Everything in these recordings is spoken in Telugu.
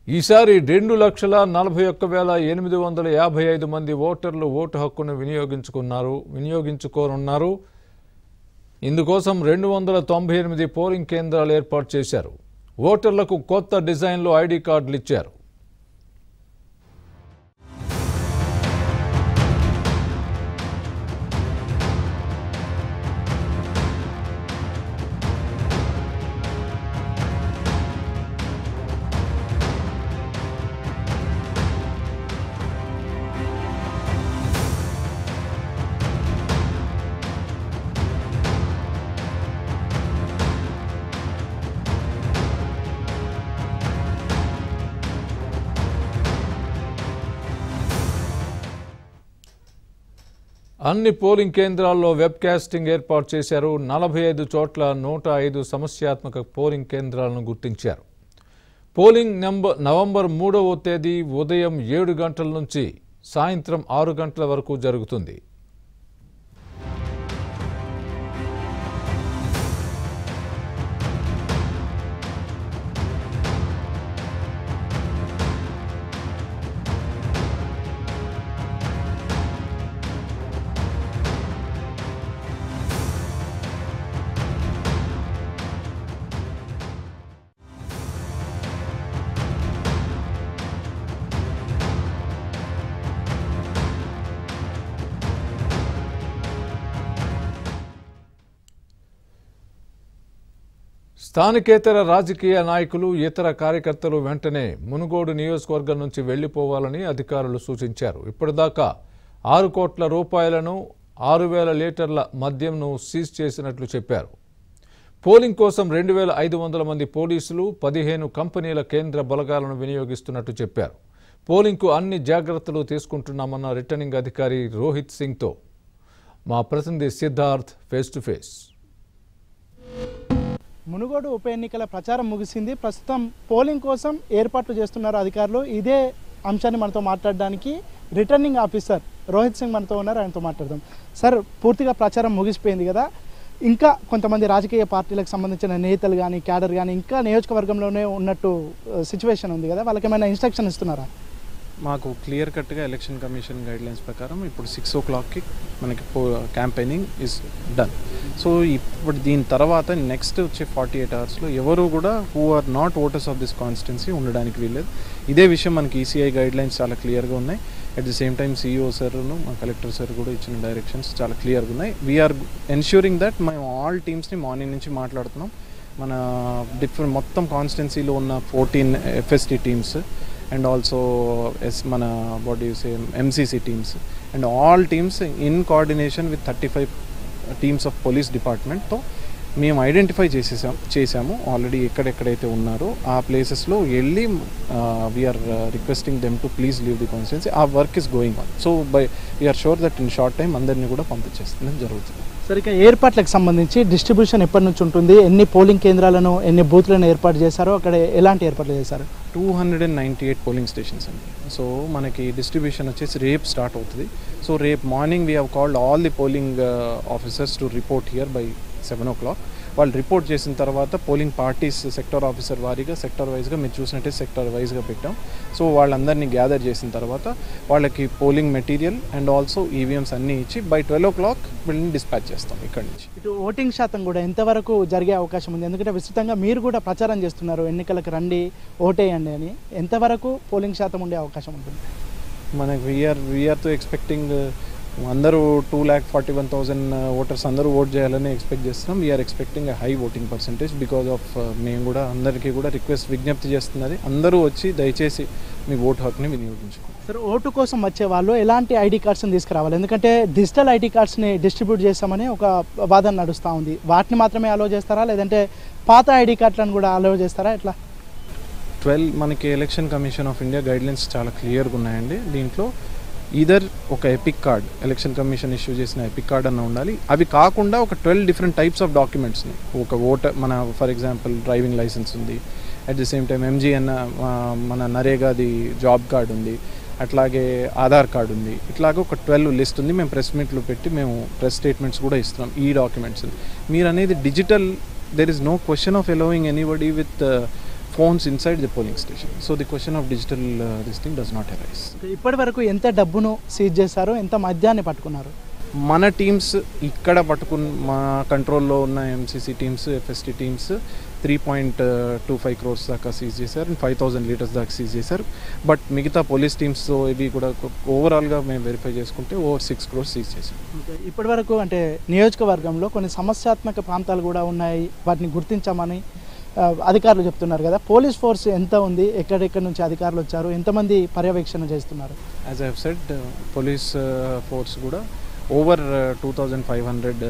ఈసారి రెండు లక్షల నలభై ఒక్క వేల ఎనిమిది వందల యాభై ఐదు మంది ఓటర్లు ఓటు హక్కును వినియోగించుకున్నారు వినియోగించుకోనున్నారు ఇందుకోసం రెండు వందల తొంభై ఎనిమిది పోలింగ్ కేంద్రాలు ఏర్పాటు చేశారు ఓటర్లకు కొత్త డిజైన్లో ఐడి కార్డులు ఇచ్చారు అన్ని పోలింగ్ కేంద్రాల్లో వెబ్ కాస్టింగ్ ఏర్పాటు చేశారు నలభై ఐదు చోట్ల నూట ఐదు సమస్యాత్మక పోలింగ్ కేంద్రాలను గుర్తించారు పోలింగ్ నంబర్ నవంబర్ మూడవ తేదీ ఉదయం ఏడు గంటల నుంచి సాయంత్రం ఆరు గంటల వరకు జరుగుతుంది స్థానికేతర రాజకీయ నాయకులు ఇతర కార్యకర్తలు వెంటనే మునుగోడు నియోజకవర్గం నుంచి వెళ్లిపోవాలని అధికారులు సూచించారు ఇప్పటిదాకా ఆరు కోట్ల రూపాయలను ఆరు వేల లీటర్ల మద్యంను సీజ్ చేసినట్లు చెప్పారు పోలింగ్ కోసం రెండు వేల ఐదు వందల మంది పోలీసులు పదిహేను కంపెనీల కేంద్ర బలగాలను వినియోగిస్తున్నట్టు చెప్పారు పోలింగ్కు అన్ని జాగ్రత్తలు తీసుకుంటున్నామన్న రిటర్నింగ్ అధికారి రోహిత్ సింగ్తో మా ప్రతినిధి Siddharth face to face Munugode ఉప ఎన్నికల ప్రచారం ముగిసింది ప్రస్తుతం పోలింగ్ కోసం ఏర్పాట్లు చేస్తున్నారు అధికారులు ఇదే అంశాన్ని మనతో మాట్లాడడానికి రిటర్నింగ్ ఆఫీసర్ రోహిత్ సింగ్ మనతో ఉన్నారు ఆయనతో మాట్లాడదాం సార్ పూర్తిగా ప్రచారం ముగిసిపోయింది కదా ఇంకా కొంతమంది రాజకీయ పార్టీలకు సంబంధించిన నేతలు కానీ క్యాడర్ కానీ ఇంకా నియోజకవర్గంలోనే ఉన్నట్టు సిచ్యువేషన్ ఉంది కదా వాళ్ళకి ఏమైనా ఇన్స్ట్రక్షన్ ఇస్తున్నారా మాకు క్లియర్ కట్గా ఎలక్షన్ కమిషన్ గైడ్ లైన్స్ ప్రకారం ఇప్పుడు సిక్స్ ఓ క్లాక్కి మనకి క్యాంపెయినింగ్ ఇస్ డన్ సో ఇప్పుడు దీని తర్వాత నెక్స్ట్ వచ్చే ఫార్టీ ఎయిట్ అవర్స్లో ఎవరు కూడా who are not voters of this constituency ఉండడానికి వీల్లేదు ఇదే విషయం మనకి ఈసీఐ గైడ్ లైన్స్ చాలా క్లియర్గా ఉన్నాయి at the same time CEO సార్ను మా కలెక్టర్ సార్ కూడా ఇచ్చిన డైరెక్షన్స్ చాలా క్లియర్గా ఉన్నాయి వీఆర్ ఎన్ష్యూరింగ్ దట్ మేము ఆల్ టీమ్స్ని మార్నింగ్ నుంచి మాట్లాడుతున్నాం మన డిఫరెంట్ మొత్తం కాన్స్టిట్యున్సీలో ఉన్న fourteen FST teams and also S మన body same MCC teams and all teams in coordination with thirty five teams of police డిపార్ట్మెంట్తో మేము ఐడెంటిఫై చేసేసాం చేసాము ఆల్రెడీ ఎక్కడెక్కడైతే ఉన్నారో ఆ ప్లేసెస్లో వెళ్ళి we're requesting them to please leave the constituency ఆ work is going on so by we're sure that in short time అందరినీ కూడా పంపించేస్తుంది జరుగుతుంది సరే ఇక ఏర్పాట్లకు సంబంధించి డిస్ట్రిబ్యూషన్ ఎప్పటి నుంచి ఉంటుంది ఎన్ని పోలింగ్ కేంద్రాలను ఎన్ని బూత్లను ఏర్పాటు చేశారో అక్కడ ఎలాంటి ఏర్పాట్లు చేశారు two hundred and ninety eight polling stations అండి సో మనకి డిస్ట్రిబ్యూషన్ వచ్చేసి రేపు స్టార్ట్ అవుతుంది సో రేపు morning we have called all the polling officers to report here by seven o'clock వాళ్ళు రిపోర్ట్ చేసిన తర్వాత పోలింగ్ పార్టీస్ సెక్టర్ ఆఫీసర్ వారీగా సెక్టర్ వైజ్గా మీరు చూసినట్టే సెక్టర్ వైజ్గా పెట్టాం సో వాళ్ళందరినీ గ్యాదర్ చేసిన తర్వాత వాళ్ళకి polling material and also EVMs అన్నీ ఇచ్చి బై ట్వెల్వ్ ఓ క్లాక్ వీళ్ళని డిస్పాచ్ చేస్తాం ఇక్కడి నుంచి ఇటు ఓటింగ్ శాతం కూడా ఎంతవరకు జరిగే అవకాశం ఉంది ఎందుకంటే విస్తృతంగా మీరు కూడా ప్రచారం చేస్తున్నారు ఎన్నికలకు రండి ఓటేయండి అని ఎంతవరకు పోలింగ్ శాతం ఉండే అవకాశం ఉంటుంది మనకి వీఆర్ వీఆర్తో ఎక్స్పెక్టింగ్ అందరూ two lakh forty one thousand voters అందరూ ఓట్ చేయాలని ఎక్స్పెక్ట్ చేస్తున్నాం we're expecting high voting percentage because of మేము కూడా అందరికీ కూడా రిక్వెస్ట్ విజ్ఞప్తి చేస్తున్నది అందరూ వచ్చి దయచేసి మీ ఓటు హక్కుని వినియోగించుకోండి సరే ఓటు కోసం వచ్చే వాళ్ళు ఎలాంటి ఐడి కార్డ్స్ని తీసుకురావాలి ఎందుకంటే డిజిటల్ ఐడి కార్డ్స్ని డిస్ట్రిబ్యూట్ చేస్తామని ఒక వాదన నడుస్తూ ఉంది వాటిని మాత్రమే అలో చేస్తారా లేదంటే పాత ఐడి కార్డులను కూడా అలో చేస్తారా ఎట్లా ట్వెల్వ్ మనకి election commission of India guidelines చాలా క్లియర్గా ఉన్నాయండి దీంట్లో ఈదర్ ఒక EPIC card election commission issue చేసిన ఎపిక్ కార్డ్ అన్న ఉండాలి అవి కాకుండా ఒక ట్వెల్వ్ డిఫరెంట్ టైప్స్ ఆఫ్ డాక్యుమెంట్స్ని ఒక ఓటర్ మన ఫర్ ఎగ్జాంపుల్ డ్రైవింగ్ లైసెన్స్ ఉంది అట్ ది సేమ్ టైం ఎంజీ అన్న ఆ, మన నరేగాది జాబ్ కార్డ్ ఉంది అట్లాగే ఆధార్ కార్డ్ ఉంది ఇట్లాగే ఒక ట్వెల్వ్ లిస్ట్ ఉంది మేము ప్రెస్ మీట్లు పెట్టి మేము ప్రెస్ స్టేట్మెంట్స్ కూడా ఇస్తున్నాం ఈ డాక్యుమెంట్స్ మీరు అనేది digital there is no question of allowing anybody with phones inside the polling station. So the question of digital uh, this thing does not arise. ఇప్పటి వరకు ఎంత డబ్బును సీజ్ చేశారు ఎంత మద్యాన్ని పట్టుకున్నారు మన టీమ్స్ ఇక్కడ పట్టుకున్న మా కంట్రోల్లో ఉన్న MCC teams FST teams three point two five crores దాకా సీజ్ చేశారు అండ్ ఫైవ్ థౌసండ్ లీటర్స్ దాకా సీజ్ చేశారు బట్ మిగతా పోలీస్ టీమ్స్ ఇవి కూడా ఓవరాల్గా మేము వెరిఫై చేసుకుంటే ఓవర్ సిక్స్ క్రోర్స్ సీజ్ చేశాం ఇప్పటి వరకు అంటే నియోజకవర్గంలో కొన్ని సమస్యాత్మక ప్రాంతాలు కూడా ఉన్నాయి వాటిని గుర్తించామని ఆ, అధికారులు చెప్తున్నారు కదా పోలీస్ ఫోర్స్ ఎంత ఉంది ఎక్కడెక్కడి నుంచి అధికారులు వచ్చారు ఎంతమంది పర్యవేక్షణ చేస్తున్నారు as I have said police force కూడా over two thousand five hundred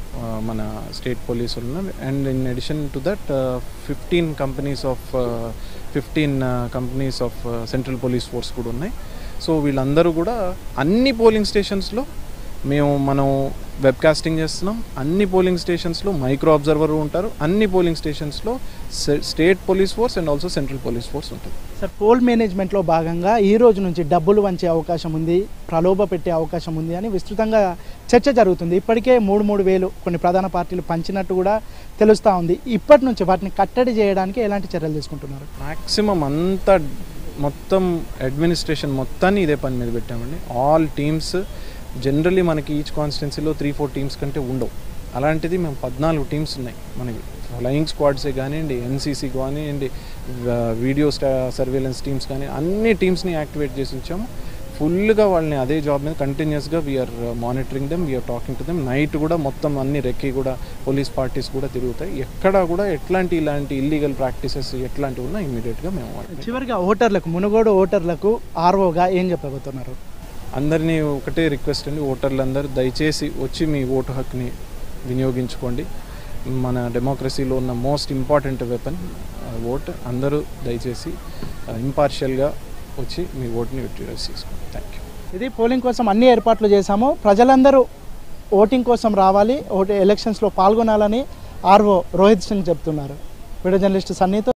మన స్టేట్ పోలీస్ ఉన్నారు and in addition to that fifteen companies of fifteen companies of central police force కూడా ఉన్నాయి సో వీళ్ళందరూ కూడా అన్ని పోలింగ్ స్టేషన్స్లో మేము మనం వెబ్కాస్టింగ్ చేస్తున్నాం అన్ని పోలింగ్ స్టేషన్స్లో మైక్రో అబ్జర్వర్ ఉంటారు అన్ని పోలింగ్ స్టేషన్స్లో state police force and also central police force ఉంటుంది సార్ పోల్ మేనేజ్మెంట్లో భాగంగా ఈ రోజు నుంచి డబ్బులు వంచే అవకాశం ఉంది ప్రలోభ పెట్టే అవకాశం ఉంది అని విస్తృతంగా చర్చ జరుగుతుంది ఇప్పటికే మూడు మూడు వేలు కొన్ని ప్రధాన పార్టీలు పంచినట్టు కూడా తెలుస్తూ ఉంది ఇప్పటి నుంచి వాటిని కట్టడి చేయడానికి ఎలాంటి చర్యలు తీసుకుంటున్నారు మ్యాక్సిమం అంతా మొత్తం అడ్మినిస్ట్రేషన్ మొత్తాన్ని ఇదే పని మీద పెట్టామండి ఆల్ టీమ్స్ జనరలీ మనకి ఈచ్ కాన్స్టిట్యున్సీలో త్రీ ఫోర్ టీమ్స్ కంటే ఉండవు అలాంటిది మేము పద్నాలుగు టీమ్స్ ఉన్నాయి మనకి ఫ్లయింగ్ స్క్వాడ్సే కానివ్వండి ఎన్సీసీ కానివ్వండి వీడియో స్టా సర్వేలెన్స్ టీమ్స్ కానీ అన్ని టీమ్స్ని యాక్టివేట్ చేసి ఉంచాము ఫుల్గా వాళ్ళని అదే జాబ్ మీద కంటిన్యూస్గా we're monitoring them we're talking to them night కూడా మొత్తం అన్ని రెక్కి కూడా పోలీస్ పార్టీస్ కూడా తిరుగుతాయి ఎక్కడా కూడా ఎట్లాంటి ఇలాంటి ఇల్లీగల్ ప్రాక్టీసెస్ ఎట్లాంటివి ఉన్నా ఇమీడియట్గా మేము వాటిని చివరిగా ఓటర్లకు మునుగోడు ఓటర్లకు ఆర్ఓగా ఏం చెప్పబోతున్నారు అందరినీ ఒకటే రిక్వెస్ట్ అండి ఓటర్లందరూ దయచేసి వచ్చి మీ ఓటు హక్కుని వినియోగించుకోండి మన డెమోక్రసీలో ఉన్న మోస్ట్ ఇంపార్టెంట్ వెపన్ ఓట్ అందరూ దయచేసి ఇంపార్షియల్గా వచ్చి మీ ఓటుని యూటిలైజ్ చేసుకోండి థ్యాంక్ యూ ఇది పోలింగ్ కోసం అన్ని ఏర్పాట్లు చేశాము ప్రజలందరూ ఓటింగ్ కోసం రావాలి ఓటు ఎలక్షన్స్లో పాల్గొనాలని ఆర్ఓ రోహిత్ సింగ్ చెప్తున్నారు వీడియో జర్నలిస్ట్ సన్నీతో